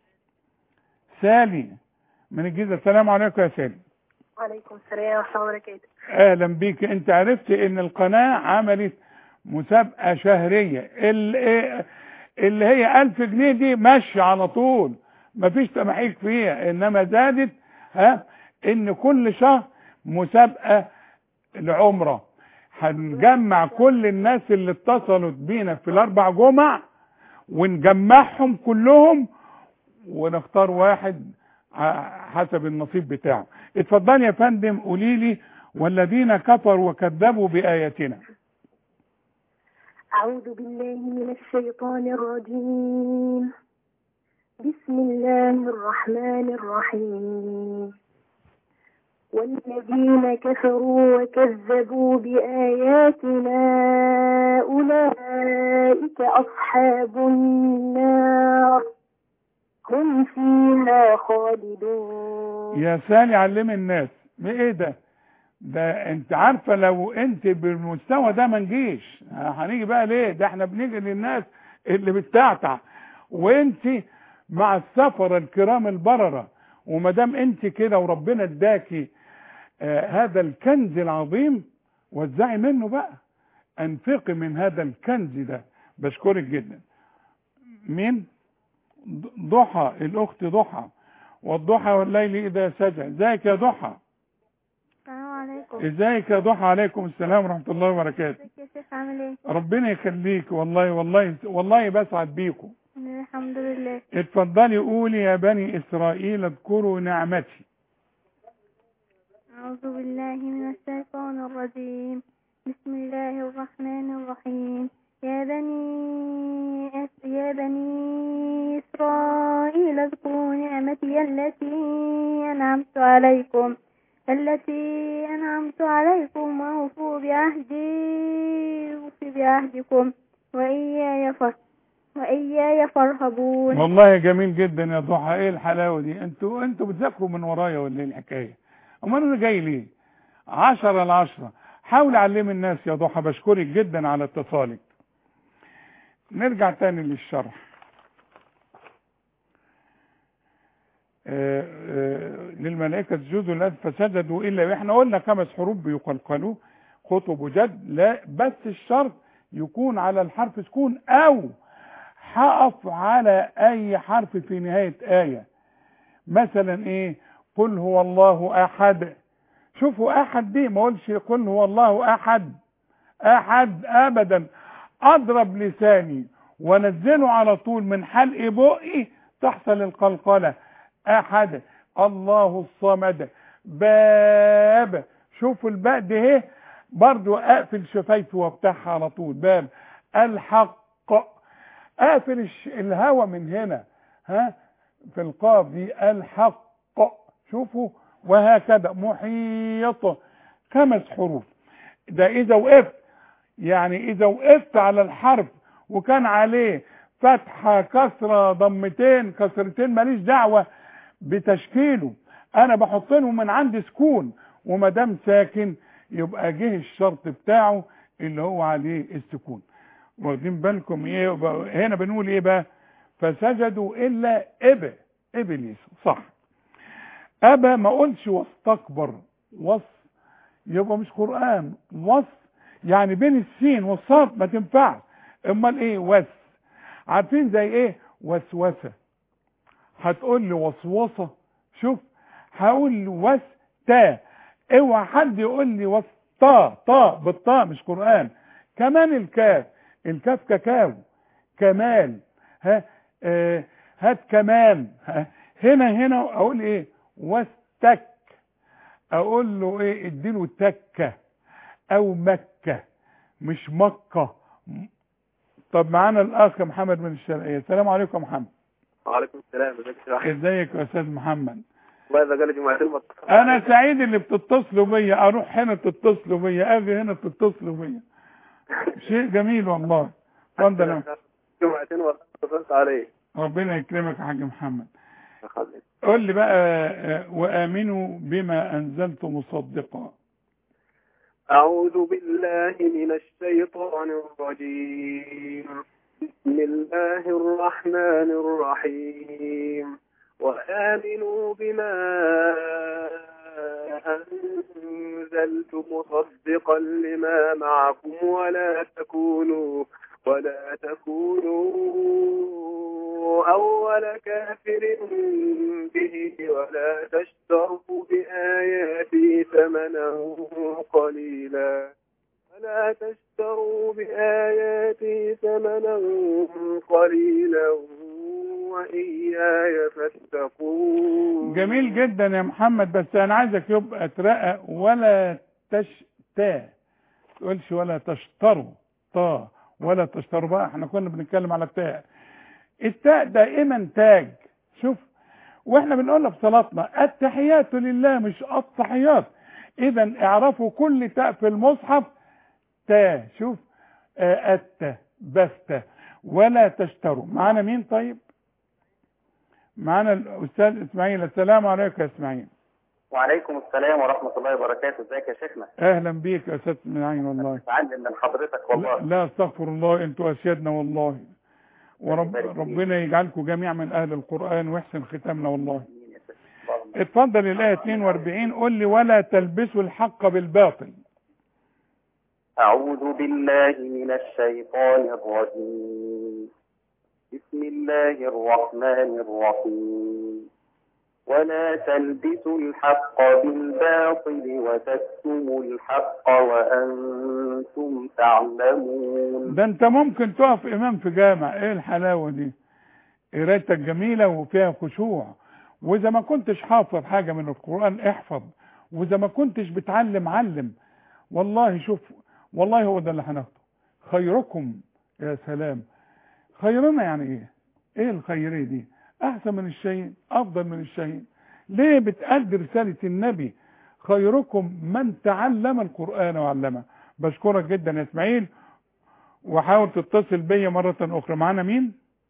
سالي من الجيزة السلام عليكم يا سالي وعليكم السلام ورحمة الله وبركاته اهلا بيك انت عرفت ان القناة عملت مسابقة شهرية اللي, اللي هي الف جنيه دي ماشية على طول مفيش تمحيك فيها انما زادت ها ان كل شهر مسابقة العمرة هنجمع كل الناس اللي اتصلوا بينا في الاربع جمع ونجمعهم كلهم ونختار واحد ع- حسب النصيب بتاعه اتفضلي يا فندم قولي لي والذين كفروا وكذبوا بآياتنا أعوذ بالله من الشيطان الرجيم بسم الله الرحمن الرحيم والذين كفروا وكذبوا بآياتنا أولئك أصحاب النار هم فيها خالدون يا سالي علمي الناس ما ايه ده ده انت عارفه لو انت بالمستوى ده ما نجيش هنيجي بقى ليه ده احنا بنيجي للناس اللي بتعتع وانت مع السفر الكرام البرره وما دام انت كده وربنا اداكي آه هذا الكنز العظيم وزعي منه بقى انفقي من هذا الكنز ده بشكرك جدا مين ض- ضحى الاخت ضحى والضحى والليل اذا سجى ازيك يا ضحى السلام عليكم ازيك يا ضحى عليكم السلام ورحمه الله وبركاته ازيك يا شيخ عامل ايه ربنا يخليك والله والله والله بسعد بيكم الحمد لله اتفضلي قولي يا بني اسرائيل اذكروا نعمتي أعوذ بالله من الشيطان الرجيم بسم الله الرحمن الرحيم يا بني أس يا بني إسرائيل اذكروا نعمتي التي أنعمت عليكم التي أنعمت عليكم وأوفوا بعهدي أوف بعهدكم وإياي فر وإياي فارهبون والله جميل جدا يا ضحى ايه الحلاوه دي انتوا انتوا بتذاكروا من ورايا ولا ايه الحكايه امال انا جاي ليه عشرة العشرة حاول علم الناس يا ضحى بشكرك جدا على اتصالك نرجع تاني للشرح آه، آه، للملائكة اسجدوا لله فسجدوا إلا احنا قلنا خمس حروف بيقلقلوا خطب وجد لا بس الشرط يكون على الحرف سكون أو هقف على أي حرف في نهاية آية مثلا إيه قل هو الله أحد شوفوا أحد دي ما قولش قل هو الله أحد أحد أبدا أضرب لساني وانزله على طول من حلق بقي تحصل القلقلة أحد الله الصمد باب شوفوا الباء دي اهي برضو اقفل شفايفي وافتحها على طول باب الحق اقفل الش- الهوا من هنا ها في القاف دي الحق شوفوا وهكذا محيط خمس حروف ده اذا وقفت يعني اذا وقفت على الحرف وكان عليه فتحة كسرة ضمتين كسرتين ماليش دعوة بتشكيله انا بحط له من عندي سكون وما دام ساكن يبقى جه الشرط بتاعه اللي هو عليه السكون واخدين بالكم ايه يبقى هنا بنقول ايه بقى فسجدوا الا ابى ابليس صح ابى ما قلش واستكبر وص يبقى مش قران وص يعني بين السين والصاد ما تنفعش امال ايه وس عارفين زي ايه وسوسه هتقول لي وسوسه شوف هقول وس تا اوعى حد يقول لي وس طا طا بالطاء مش قران كمان الكاف الكاف كاكاو كمال ها آه هات كمان ها هنا هنا اقول ايه واستك اقول له ايه اديله تكه او مكه مش مكه طب معانا الاخ محمد من الشرقيه السلام عليكم يا محمد وعليكم السلام ازيك يا شيخ ازيك يا استاذ محمد والله اذا قال جماعتين ما اتصل انا سعيد اللي بتتصلوا بيا اروح هنا تتصلوا بيا اجي هنا تتصلوا بيا شيء جميل والله اتفضل يا جماعتين ما اتصلت عليه ربنا يكرمك يا حاج محمد يخليك. قول لي بقى آه، وامنوا بما انزلت مصدقا أعوذ بالله من الشيطان الرجيم بسم الله الرحمن الرحيم وآمنوا بما أنزلت مصدقا لما معكم ولا تكونوا ولا تكونوا أول كافر به ولا تشتروا بآياتي ثمنا قليلا ولا تشتروا بآياتي ثمنا قليلا وإياي فاتقون جميل جدا يا محمد بس انا عايزك يبقى ترقق ولا تشتا تقولش ولا تشتروا طا ولا تشتروا بقى احنا كنا بنتكلم على التاء التاء دائما تاج شوف واحنا بنقولها في صلاتنا التحيات لله مش التحيات اذا اعرفوا كل تاء في المصحف تا شوف آه، أت بست ولا تشتروا معانا مين طيب معانا الاستاذ اسماعيل السلام عليكم يا اسماعيل وعليكم السلام ورحمة الله وبركاته ازيك يا شيخنا اهلا بيك يا استاذ اسماعيل والله اتعلم من حضرتك لا, والله لا استغفر الله انتوا اسيادنا والله ورب ربنا يجعلكم جميعا من اهل القران ويحسن ختامنا والله اتفضل الايه 42 قول لي ولا تلبسوا الحق بالباطل أعوذ بالله من الشيطان الرجيم بسم الله الرحمن الرحيم ولا تلبسوا الحق بالباطل وتكتموا الحق وأنتم تعلمون ده انت ممكن تقف امام في جامع ايه الحلاوه دي قرايتك جميله وفيها خشوع واذا ما كنتش حافظ حاجه من القران احفظ واذا ما كنتش بتعلم علم والله شوف والله هو ده اللي هناخده خيركم يا سلام خيرنا يعني ايه ايه الخيريه دي احسن من الشيء افضل من الشيء ليه بتأدي رساله النبي خيركم من تعلم القران وعلمه بشكرك جدا يا اسماعيل وحاول تتصل بيا مرة أخرى معانا مين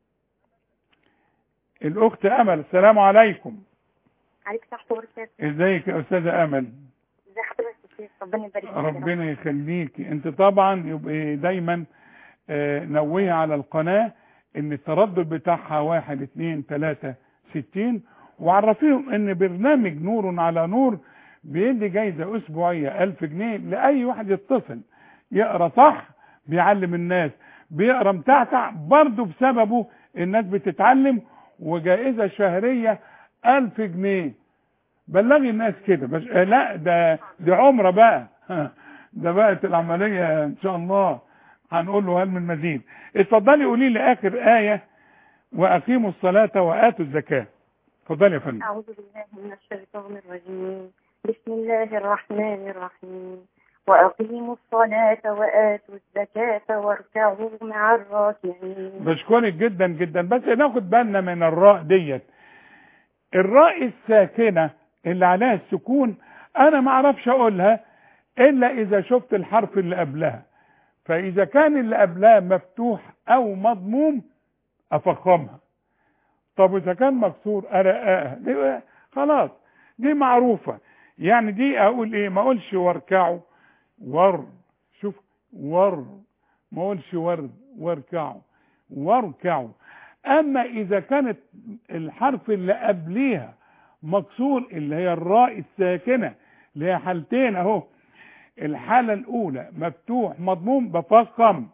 الأخت أمل السلام عليكم عليك تحت وبركاته ازيك يا أستاذة أمل ازي حضرتك يا شيخ ربنا يبارك فيك يا رب. ربنا يخليكي انت طبعا يبقى دايما آه، نوهي على القناة ان التردد بتاعها واحد اتنين تلاتة ستين وعرفيهم ان برنامج نور على نور بيدي جايزة اسبوعية الف جنيه لأي واحد يتصل يقرأ صح بيعلم الناس بيقرأ متعتع برضه بسببه الناس بتتعلم وجائزة شهرية الف جنيه بلغي الناس كده بس آه، لا ده دي عمره بقى ده بقت العمليه ان شاء الله هنقول له هل من مزيد اتفضلي قولي لي اخر ايه واقيموا الصلاه واتوا الزكاه اتفضلي يا فندم أعوذ بالله من الشيطان الرجيم بسم الله الرحمن الرحيم وأقيموا الصلاة وآتوا الزكاة واركعوا مع الراكعين بشكرك جدا جدا بس ناخد بالنا من الراء ديت الراء الساكنه اللي عليها السكون انا ما اعرفش اقولها الا اذا شفت الحرف اللي قبلها فاذا كان اللي قبلها مفتوح او مضموم افخمها طب اذا كان مكسور ارقاها دي خلاص دي معروفه يعني دي اقول ايه ما اقولش واركعوا ور شوف ور ما اقولش ورد واركعوا واركعوا اما اذا كانت الحرف اللي قبليها مكسور اللي هي الراء الساكنه اللي هي حالتين اهو الحاله الاولى مفتوح مضموم بفخم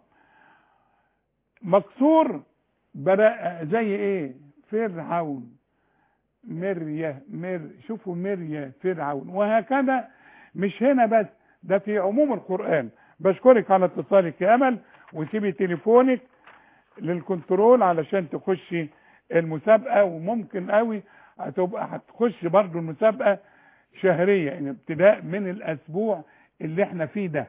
مكسور برا زي ايه فرعون مرية مر شوفوا مرية فرعون وهكذا مش هنا بس ده في عموم القرآن بشكرك على اتصالك يا امل وسيبي تليفونك للكنترول علشان تخشي المسابقة وممكن قوي هتبقى هتخش برضو المسابقة شهرية يعني ابتداء من الاسبوع اللي احنا فيه ده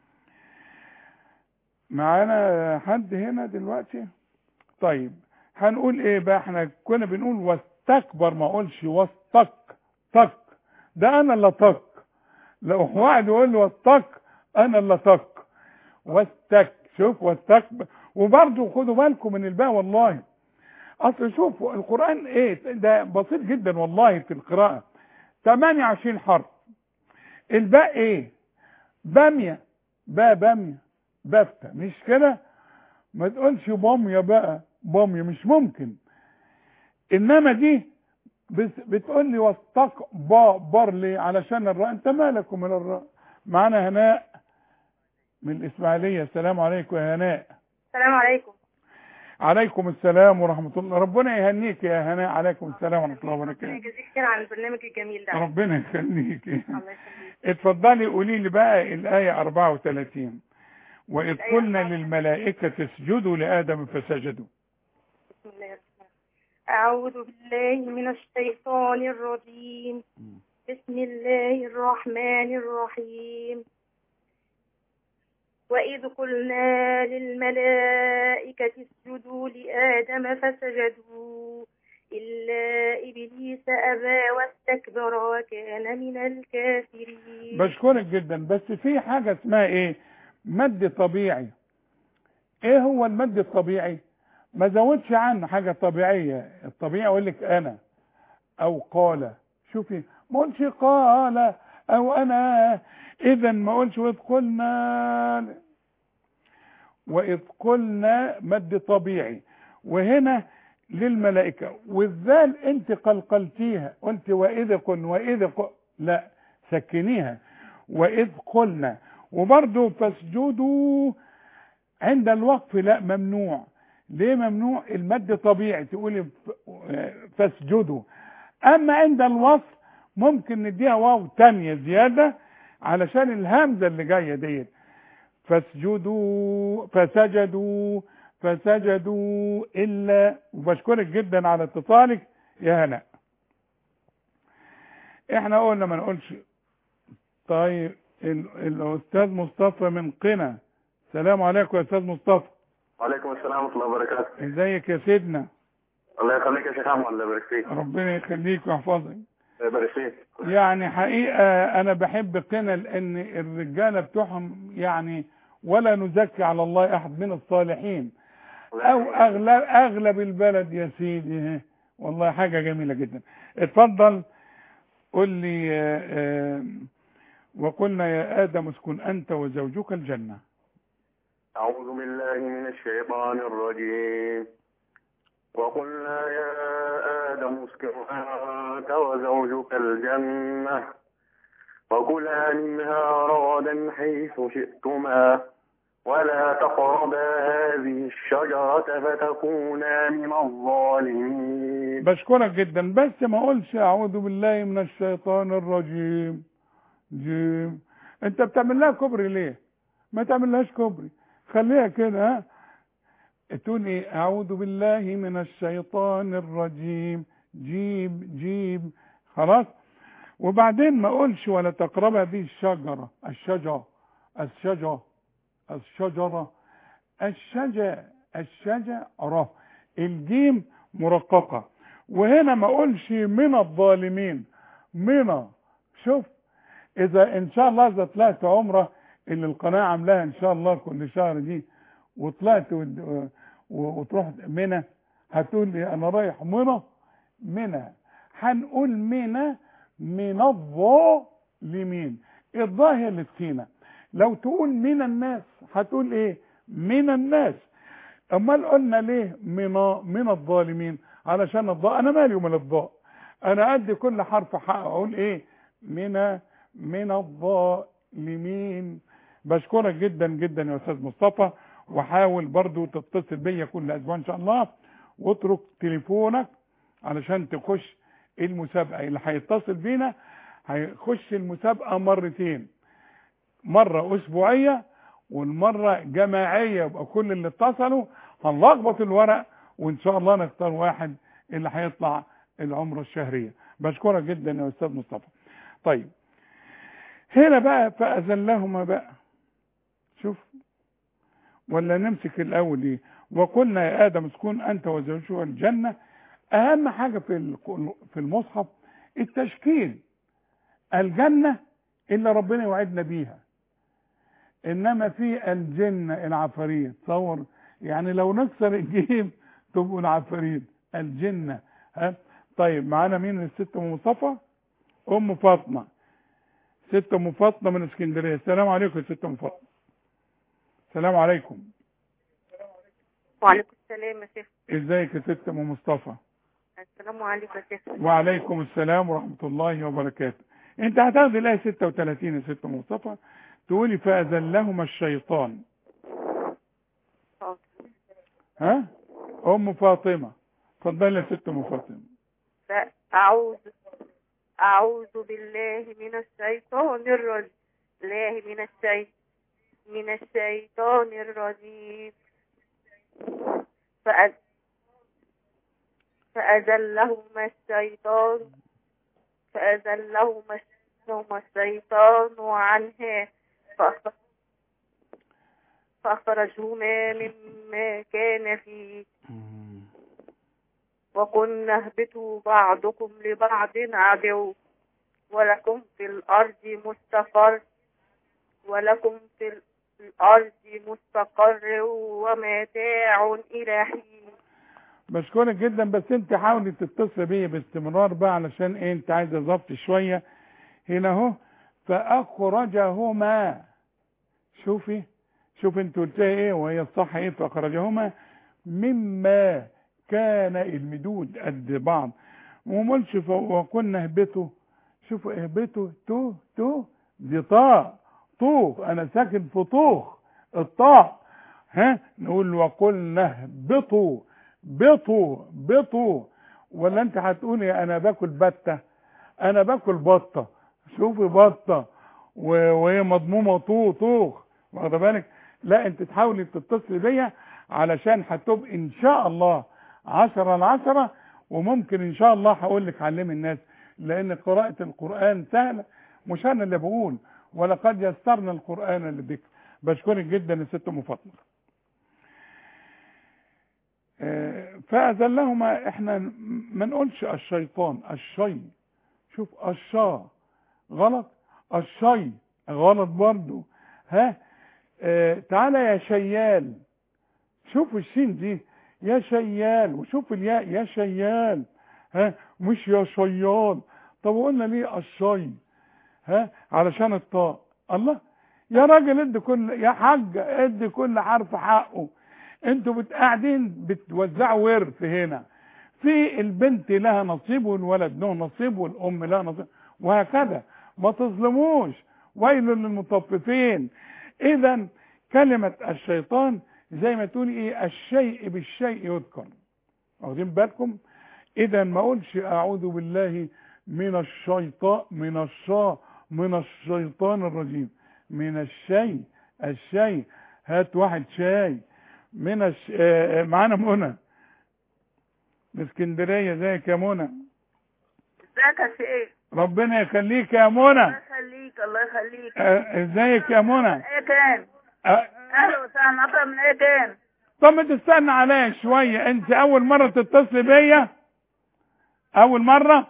معانا حد هنا دلوقتي طيب هنقول ايه بقى احنا كنا بنقول واستكبر ما اقولش واستك تك ده انا اللي تك لو واحد يقول لي واستك انا اللي تك واستك شوف واستكبر وبرضه خدوا بالكم من الباء والله اصل شوفوا القران ايه ده بسيط جدا والله في القراءه 28 حرف الباء ايه باميه باء باميه بافتة مش كده ما تقولش باميه بقى باميه مش ممكن انما دي بس- بتقول لي واستق با بر ليه علشان الراء انت مالك ومن الراء معانا هناء من الاسماعيليه السلام عليكم يا هناء السلام عليكم عليكم السلام ورحمه الله ربنا يهنيك يا هناء عليكم السلام ورحمه الله وبركاته جزيك خير عن البرنامج الجميل ده ربنا يخليك الله يخليك اتفضلي قولي لي بقى الآية 34 وإذ الآية قلنا للملائكة اسجدوا لآدم فسجدوا بسم الله الرحمن أعوذ بالله من الشيطان الرجيم بسم الله الرحمن الرحيم وإذ قلنا للملائكة اسجدوا لآدم فسجدوا إلا إبليس أبى واستكبر وكان من الكافرين بشكرك جدا بس في حاجة اسمها ايه مد طبيعي ايه هو المد الطبيعي ما زودش عنه حاجة طبيعية الطبيعي اقول لك انا او قال شوفي ما اقولش قال او انا اذا ما اقولش واذ قلنا واذ قلنا مد طبيعي وهنا للملائكة والذال انت قلقلتيها قلت واذ قل واذ قل لا سكنيها واذ قلنا وبرضه فاسجدوا عند الوقف لا ممنوع ليه ممنوع المد طبيعي تقولي ف- فاسجدوا اما عند الوصف ممكن نديها واو تانية زيادة علشان الهمزة اللي جاية ديت فاسجدوا فسجدوا فسجدوا الا وبشكرك جدا على اتصالك يا هناء احنا قلنا ما نقولش طيب ال- الاستاذ مصطفى من قنا السلام عليكم يا استاذ مصطفى وعليكم السلام ورحمة الله وبركاته ازيك يا سيدنا الله يخليك يا شيخ أحمد الله يبارك فيك ربنا يخليك ويحفظك الله يبارك فيك يعني حقيقة أنا بحب قنا لأن الرجالة بتوعهم يعني ولا نزكي على الله أحد من الصالحين أو أغلب أغلب البلد يا سيدي ها. والله حاجة جميلة جدا اتفضل قل لي آه، آه، وقلنا يا آدم اسكن أنت وزوجك الجنة أعوذ بالله من الشيطان الرجيم وقلنا يا آدم اسكن أنت وزوجك الجنة وكلا منها رغدا حيث شئتما ولا تقربا هذه الشجرة فتكونا من الظالمين بشكرك جدا بس ما اقولش اعوذ بالله من الشيطان الرجيم جيم انت بتعمل لها كوبري ليه ما تعملهاش كوبري خليها كده ها تقول ايه اعوذ بالله من الشيطان الرجيم جيب جيب خلاص وبعدين ما اقولش ولا تقرب هذه الشجره الشجره الشجره الشجره الشجر الشجره الجيم مرققه وهنا ما اقولش من الظالمين من شوف اذا ان شاء الله اذا طلعت عمره اللي القناه عاملاها ان شاء الله كل شهر دي وطلعت ود- و- وتروح منى هتقول لي انا رايح منى منى هنقول منى من الظالمين الظاهر للسينة لو تقول من الناس هتقول ايه من الناس امال قلنا ليه من من الظالمين علشان الضاء انا مالي ومن الضاء انا ادي كل حرف حق اقول ايه من من الظالمين بشكرك جدا جدا يا استاذ مصطفى وحاول برضو تتصل بيا كل اسبوع ان شاء الله واترك تليفونك علشان تخش المسابقه اللي هيتصل بينا هيخش المسابقه مرتين مره اسبوعيه والمره جماعيه يبقى كل اللي اتصلوا هنلخبط الورق وان شاء الله نختار واحد اللي هيطلع العمره الشهريه بشكرك جدا يا استاذ مصطفى طيب هنا بقى فاذلهما بقى شوف ولا نمسك الاول ايه وقلنا يا ادم اسكن انت وزوجك الجنه اهم حاجه في في المصحف التشكيل الجنه اللي ربنا يوعدنا بيها انما في الجنه العفاريت تصور يعني لو نكسر الجيم تبقوا العفاريت الجنه ها طيب معانا مين الست ام مصطفى ام فاطمه ست ام فاطمه من اسكندريه السلام عليكم يا ست ام فاطمه السلام عليكم وعليكم السلام يا شيخ ازيك يا ست ام مصطفى السلام عليكم يا شيخ وعليكم السلام ورحمه الله وبركاته انت هتاخدي الايه 36 يا ست ام مصطفى تقولي فاذلهما الشيطان ها ام فاطمه اتفضلي يا ست ام فاطمه أعوذ أعوذ بالله من الشيطان الرجيم الله من الشيطان من الشيطان الرجيم فأز فأزلهما الشيطان فأزلهما الشيطان عنها فأخرجهما مما كان فيه وقلنا اهبطوا بعضكم لبعض عدو ولكم في الأرض مستقر ولكم في الأرض مستقر ومتاع إلى حين بشكرك جدا بس انت حاولي تتصل بيا باستمرار بقى علشان ايه انت عايزه ضبط شويه هنا اهو فاخرجهما شوفي شوف انت قلتها ايه وهي الصح ايه فاخرجهما مما كان المدود قد بعض ومقولش وقلنا اهبطوا شوفوا اهبطوا تو تو دي طاء طوخ انا ساكن في طوخ الطاء ها نقول وقلنا اهبطوا بطوا بطوا ولا انت هتقولي انا باكل بته انا باكل بطه شوفي بطه وهي مضمومه طو طوخ واخده بالك لا انت تحاولي تتصلي بيا علشان هتبقى ان شاء الله عشرة العشرة وممكن ان شاء الله هقول لك علمي الناس لان قراءة القرآن سهلة مش انا اللي بقول ولقد يسرنا القرآن للذكر بشكرك جدا يا ست ام فاطمه فأذلهما احنا ما نقولش الشيطان الشي شوف الشا غلط الشي غلط برضو ها اه تعالى يا شيال شوف الشين دي يا شيال وشوف الياء يا شيال ها مش يا شيال طب قلنا ليه الشي ها علشان الطاء الله يا راجل ادي كل يا حاج ادي كل حرف حقه انتوا قاعدين بتوزعوا ورث هنا في البنت لها نصيب والولد له نصيب والام لها نصيب وهكذا ما تظلموش ويل للمطففين اذا كلمة الشيطان زي ما تقول ايه الشيء بالشيء يذكر واخدين بالكم اذا ما اقولش اعوذ بالله من الشيطان من الشا من الشيطان الرجيم من الشيء الشيء هات واحد شاي من الش... آه معانا منى من اسكندريه ازيك يا منى ازيك يا شيخ ربنا يخليك يا منى الله يخليك الله يخليك آه ازيك يا منى ايه كان آه اهلا وسهلا اقرا من ايه كان طب ما تستنى عليا شويه انت اول مره تتصل بيا اول مره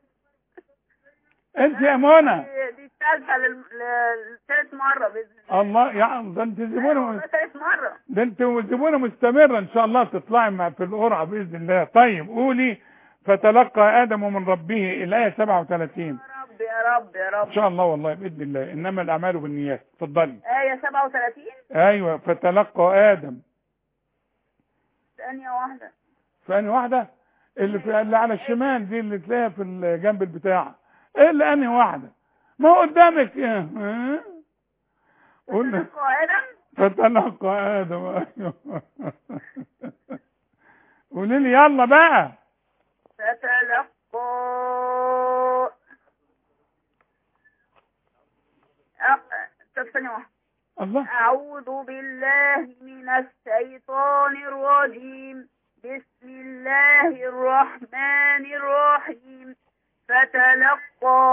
انت يا منى دي الثالثه للثالث مره باذن الله يا ده انت زبونه ثالث مره ده انت زبونه مستمره ان شاء الله تطلعي مع في القرعه باذن الله طيب قولي فتلقى ادم من ربه الايه 37 رب يا رب يا رب ان شاء الله والله باذن الله انما الاعمال بالنيات اتفضلي آية 37 ايوه فتلقى ادم ثانية واحدة ثاني واحده اللي في اللي على الشمال دي اللي تلاقيها في جنب البتاع ايه اللي انهي واحده ما هو قدامك يا ها؟ قلنا فتلقى آدم فتلقى ادم ايوه قولي لي يلا بقى فتلقى أ- طب ثانية واحدة الله أعوذ بالله من الشيطان الرجيم بسم الله الرحمن الرحيم فتلقى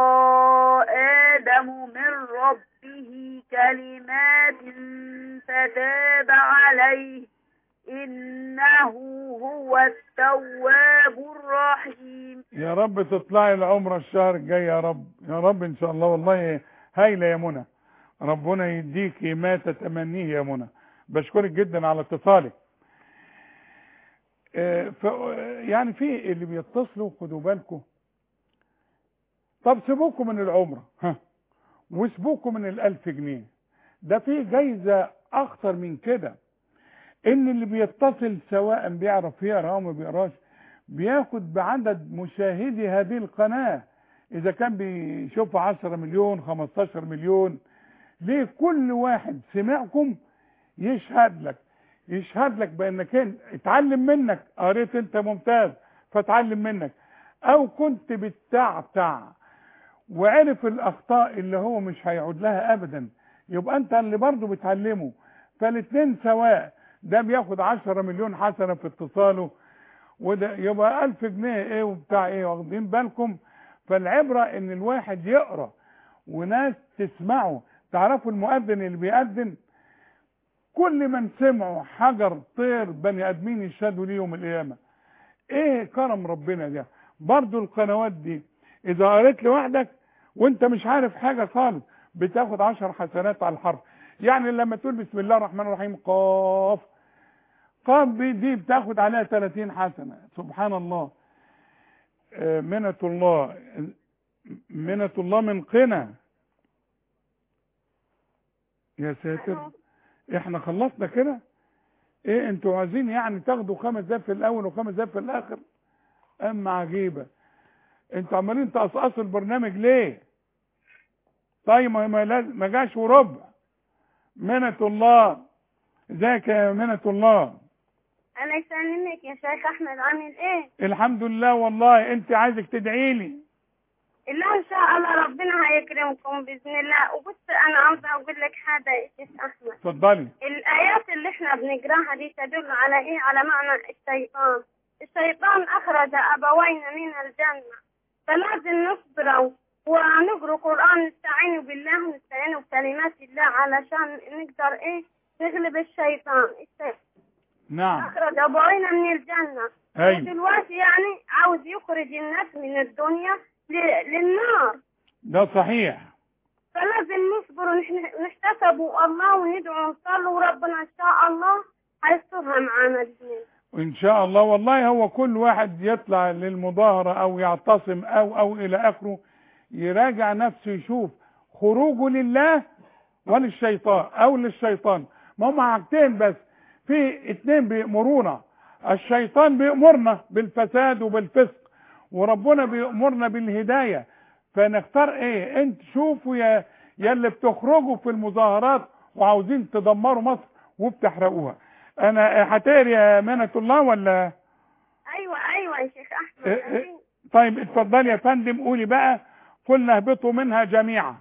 آدم من ربه كلمات فتاب عليه إنه هو التواب الرحيم يا رب تطلعي العمرة الشهر الجاي يا رب يا رب ان شاء الله والله هايلة يا منى ربنا يديكي ما تتمنيه يا منى بشكرك جدا على اتصالك آه، ف يعني في اللي بيتصلوا خدوا بالكم طب سيبوكم من العمرة ها وسيبوكم من الألف جنيه ده في جايزة أخطر من كده إن اللي بيتصل سواء بيعرف يقرأ أو ما بيقراش بياخد بعدد مشاهدي هذه القناة إذا كان بيشوف 10 مليون 15 مليون ليه كل واحد سمعكم يشهد لك يشهد لك بانك انت اتعلم منك قريت انت ممتاز فاتعلم منك او كنت بتعتع وعرف الاخطاء اللي هو مش هيعود لها ابدا يبقى انت اللي برضه بتعلمه فالاتنين سواء ده بياخد 10 مليون حسنه في اتصاله وده يبقى 1000 جنيه ايه وبتاع ايه واخدين بالكم فالعبره ان الواحد يقرا وناس تسمعه تعرفوا المؤذن اللي بيأذن كل من سمعوا حجر طير بني ادمين يشهدوا ليه يوم القيامه ايه كرم ربنا ده برضو القنوات دي اذا قريت لوحدك وانت مش عارف حاجه خالص بتاخد عشر حسنات على الحرف يعني لما تقول بسم الله الرحمن الرحيم قاف قاف دي, دي بتاخد عليها 30 حسنه سبحان الله آه، منة الله منة الله من قنا يا ساتر احنا خلصنا كده ايه انتوا عايزين يعني تاخدوا خمس دقايق في الاول وخمس دقايق في الاخر اما عجيبه انتوا عمالين تقصقصوا البرنامج ليه طيب ما ما لاز- ما جاش وربع منة الله ازيك يا منة الله انا منك يا شيخ احمد عامل ايه الحمد لله والله انت عايزك تدعي لي الله ان شاء الله ربنا هيكرمكم باذن الله وبص انا عاوزه اقول لك حاجه يا شيخ احمد اتفضلي الايات اللي احنا بنقراها دي تدل على ايه على معنى الشيطان الشيطان اخرج ابوينا من الجنه فلازم نصبر ونقرا قران نستعين بالله ونستعين بكلمات الله علشان نقدر ايه نغلب الشيطان الشيطان نعم أخرج أبوينا من الجنة أيوة. ودلوقتي يعني عاوز يخرج الناس من الدنيا ل- للنار ده صحيح فلازم نصبر ونحتسب الله وندعو ونصلي وربنا إن شاء الله هيسترها معانا الاثنين ان شاء الله والله هو كل واحد يطلع للمظاهرة او يعتصم او او الى اخره يراجع نفسه يشوف خروجه لله وللشيطان او للشيطان ما هم حاجتين بس في اتنين بيأمرونا الشيطان بيأمرنا بالفساد وبالفسق وربنا بيأمرنا بالهداية فنختار ايه انت شوفوا يا يا اللي بتخرجوا في المظاهرات وعاوزين تدمروا مصر وبتحرقوها انا هتقري يا منة الله ولا أيوة أيوة يا شيخ أحمد إيه إيه طيب اتفضلي يا فندم قولي بقى قلنا اهبطوا منها جميعا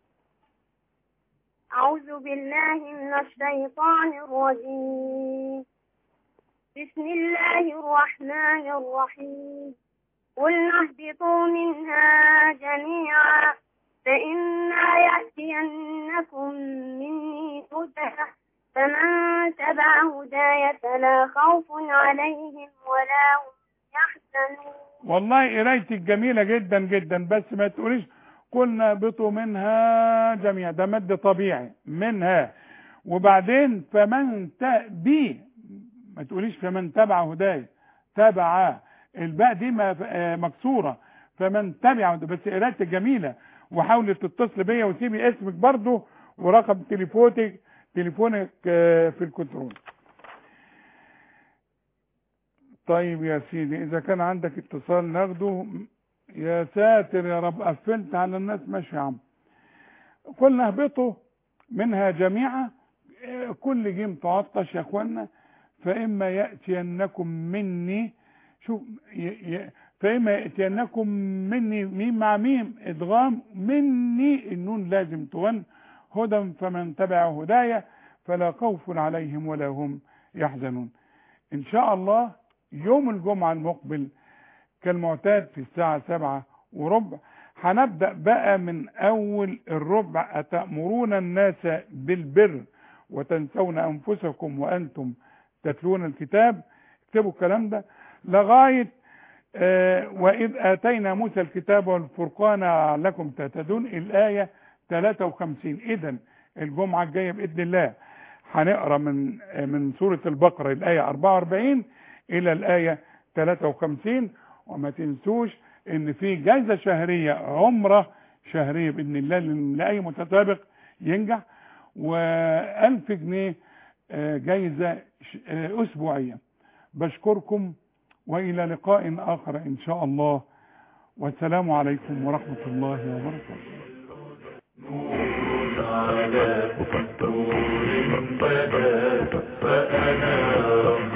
أعوذ بالله من الشيطان الرجيم بسم الله الرحمن الرحيم قلنا اهبطوا منها جميعا فإما يأتينكم مني هدى فمن تبع هداي فلا خوف عليهم ولا هم يحزنون والله قرايتك جميلة جدا جدا بس ما تقوليش قلنا اهبطوا منها جميعا ده مد طبيعي منها وبعدين فمن بي ما تقوليش فمن تبع هداي تبع الباء دي ما- آه، مكسورة فمن تبع بس قراءتك جميله وحاولي تتصل بيا وسيبي اسمك برضه ورقم تليفونك تليفونك آه، في الكنترول طيب يا سيدي اذا كان عندك اتصال ناخده يا ساتر يا رب قفلت على الناس ماشي يا عم قلنا اهبطوا منها جميعا آه، كل جيم تعطش يا اخوانا فاما ياتينكم مني شوف ي... ي... فاما ياتينكم مني ميم مع ميم ادغام مني النون لازم تغن هدى فمن تبع هدايا فلا خوف عليهم ولا هم يحزنون ان شاء الله يوم الجمعة المقبل كالمعتاد في الساعة سبعة وربع هنبدأ بقى من أول الربع أتأمرون الناس بالبر وتنسون أنفسكم وأنتم تتلون الكتاب اكتبوا الكلام ده لغاية آه وإذ آتينا موسى الكتاب والفرقان لعلكم تهتدون الآية 53 إذا الجمعة الجاية بإذن الله هنقرا من آه من سورة البقرة الآية 44 إلى الآية 53 وما تنسوش إن في جائزة شهرية عمرة شهرية بإذن الله لأي متسابق ينجح وألف جنيه آه جائزة أسبوعية بشكركم وإلى لقاء آخر إن شاء الله والسلام عليكم ورحمة الله وبركاته على نور بدا فأنا رب